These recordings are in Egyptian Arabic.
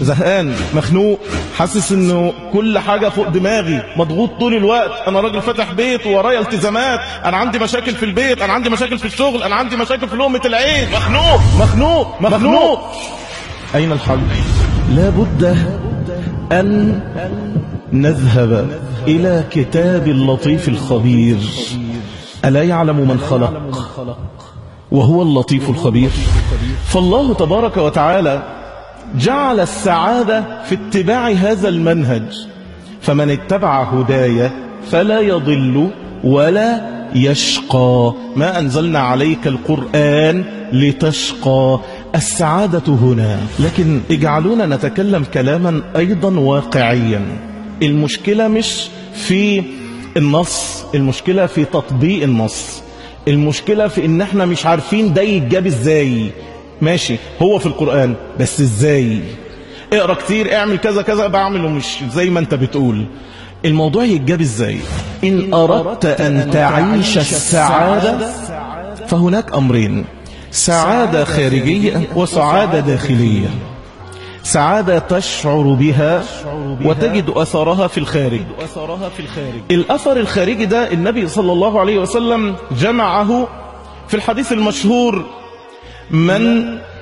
زهقان مخنوق حاسس انه كل حاجة فوق دماغي مضغوط طول الوقت انا راجل فاتح بيت ورايا التزامات انا عندي مشاكل في البيت انا عندي مشاكل في الشغل انا عندي مشاكل في لقمة العين مخنوق مخنوق مخنوق اين الحل لا بد ان نذهب الى كتاب اللطيف الخبير الا يعلم من خلق وهو اللطيف الخبير فالله تبارك وتعالى جعل السعادة في اتباع هذا المنهج فمن اتبع هدايا فلا يضل ولا يشقى ما أنزلنا عليك القرآن لتشقى السعادة هنا لكن اجعلونا نتكلم كلاما أيضا واقعيا المشكلة مش في النص المشكلة في تطبيق النص المشكلة في ان احنا مش عارفين ده يتجاب ازاي ماشي هو في القرآن بس ازاي اقرا كتير اعمل كذا كذا بعمله مش زي ما انت بتقول الموضوع يتجاب ازاي ان اردت ان تعيش السعادة فهناك امرين سعادة خارجية وسعادة داخلية سعادة تشعر بها وتجد أثرها في الخارج الأثر الخارجي ده النبي صلى الله عليه وسلم جمعه في الحديث المشهور من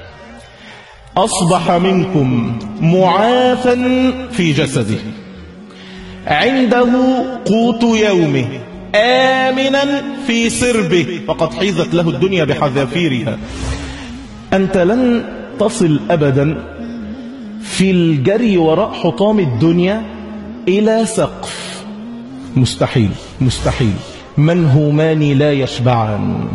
أصبح منكم معافا في جسده عنده قوت يومه آمنا في سربه فقد حيزت له الدنيا بحذافيرها أنت لن تصل أبدا في الجري وراء حطام الدنيا إلى سقف مستحيل مستحيل منهومان لا يشبعان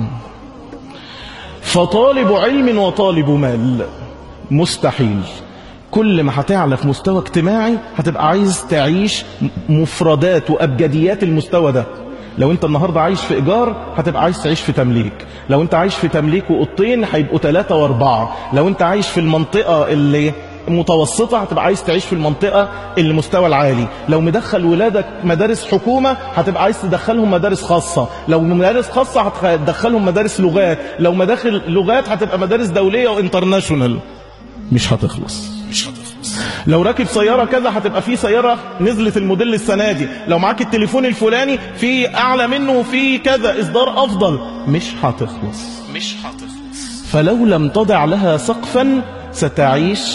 فطالب علم وطالب مال مستحيل كل ما هتعلى في مستوى اجتماعي هتبقى عايز تعيش مفردات وأبجديات المستوى ده لو انت النهاردة عايش في إيجار هتبقى عايز تعيش في تمليك لو انت عايش في تمليك وقطين هيبقوا ثلاثة واربعة لو انت عايش في المنطقة اللي متوسطة هتبقى عايز تعيش في المنطقة المستوى العالي لو مدخل ولادك مدارس حكومة هتبقى عايز تدخلهم مدارس خاصة لو مدارس خاصة هتدخلهم مدارس لغات لو مداخل لغات هتبقى مدارس دولية وانترناشونال مش هتخلص مش هتخلص لو راكب سيارة كذا هتبقى في سيارة نزلت الموديل السنة دي لو معاك التليفون الفلاني في أعلى منه وفي كذا إصدار أفضل مش هتخلص مش هتخلص فلو لم تضع لها سقفا ستعيش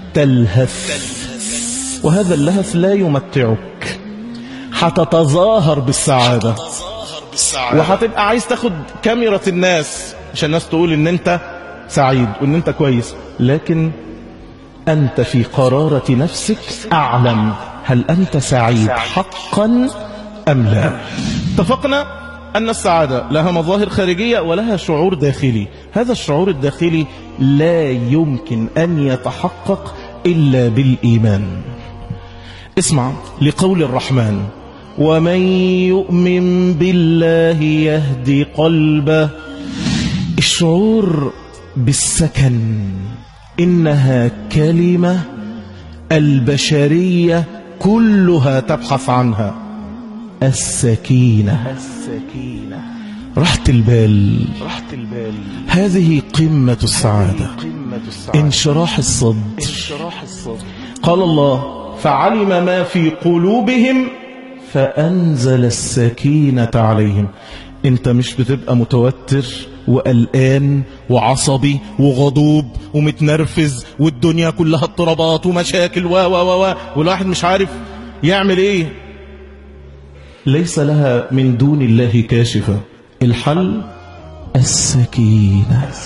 تلهث وهذا اللهث لا يمتعك هتتظاهر بالسعادة وهتبقى عايز تاخد كاميرا الناس عشان الناس تقول ان انت سعيد وان انت كويس لكن انت في قرارة نفسك اعلم هل انت سعيد حقا ام لا اتفقنا أن السعادة لها مظاهر خارجية ولها شعور داخلي هذا الشعور الداخلي لا يمكن أن يتحقق إلا بالإيمان اسمع لقول الرحمن ومن يؤمن بالله يهدي قلبه الشعور بالسكن إنها كلمة البشرية كلها تبحث عنها السكينة السكينة راحة البال راحة البال هذه قمة السعادة انشراح الصدر انشراح الصدر قال الله فعلم ما في قلوبهم فأنزل السكينة عليهم انت مش بتبقى متوتر وقلقان وعصبي وغضوب ومتنرفز والدنيا كلها اضطرابات ومشاكل و و و و والواحد مش عارف يعمل ايه ليس لها من دون الله كاشفة الحل السكينة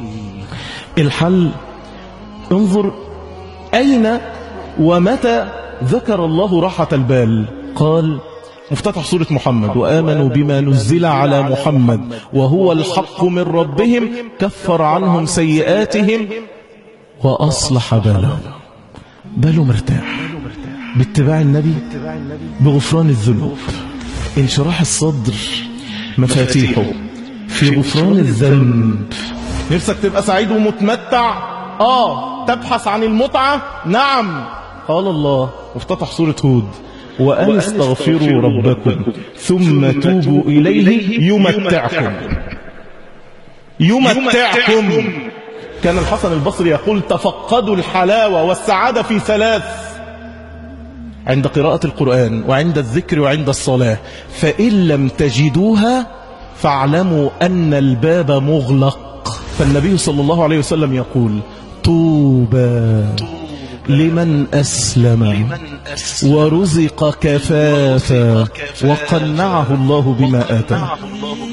الحل انظر أين ومتى ذكر الله راحة البال قال مفتتح سورة محمد وآمنوا بما نزل على محمد وهو الحق من ربهم كفر عنهم سيئاتهم وأصلح بالهم باله مرتاح باتباع النبي بغفران الذنوب انشراح الصدر مفاتيحه في غفران الذنب نفسك تبقى سعيد ومتمتع آه تبحث عن المتعة نعم قال الله وافتتح سورة هود وأن استغفروا ربكم ثم توبوا إليه يمتعكم يمتعكم كان الحسن البصري يقول تفقدوا الحلاوة والسعادة في ثلاث عند قراءة القرآن وعند الذكر وعند الصلاة فإن لم تجدوها فاعلموا أن الباب مغلق فالنبي صلى الله عليه وسلم يقول طوبى لمن أسلم ورزق كفافا وقنعه الله بما آتاه